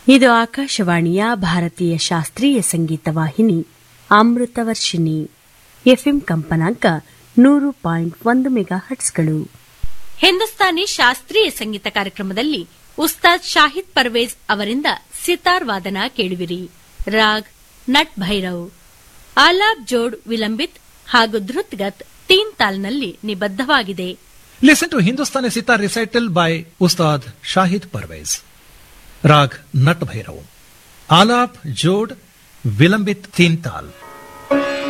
ಇದು ಆಕಾಶವಾಣಿಯ ಭಾರತೀಯ ಶಾಸ್ತ್ರೀಯ ಸಂಗೀತ ವಾಹಿನಿ ಅಮೃತವರ್ಷಿಣಿ ಎಫ್ಎಂ ಕಂಪನಾಂಕ ನೂರು ಪಾಯಿಂಟ್ ಒಂದು ಮೆಗಾ ಹಟ್ಸ್ಗಳು ಹಿಂದೂಸ್ತಾನಿ ಶಾಸ್ತ್ರೀಯ ಸಂಗೀತ ಕಾರ್ಯಕ್ರಮದಲ್ಲಿ ಉಸ್ತಾದ್ ಶಾಹಿದ್ ಪರ್ವೇಜ್ ಅವರಿಂದ ಸಿತಾರ್ ವಾದನ ಕೇಳುವಿರಿ ರಾಗ್ ನಟ್ ಭೈರವ್ ಆಲಾಬ್ ಜೋಡ್ ವಿಲಂಬಿತ್ ಹಾಗೂ drut gat ತೀನ್ ತಾಲ್ನಲ್ಲಿ ನಿಬದ್ಧವಾಗಿದೆ Listen to Hindustani Sitar recital by Ustad Shahid Parvez. Rag Nat Bhairav. Alap Jod Vilambit Teen Tal.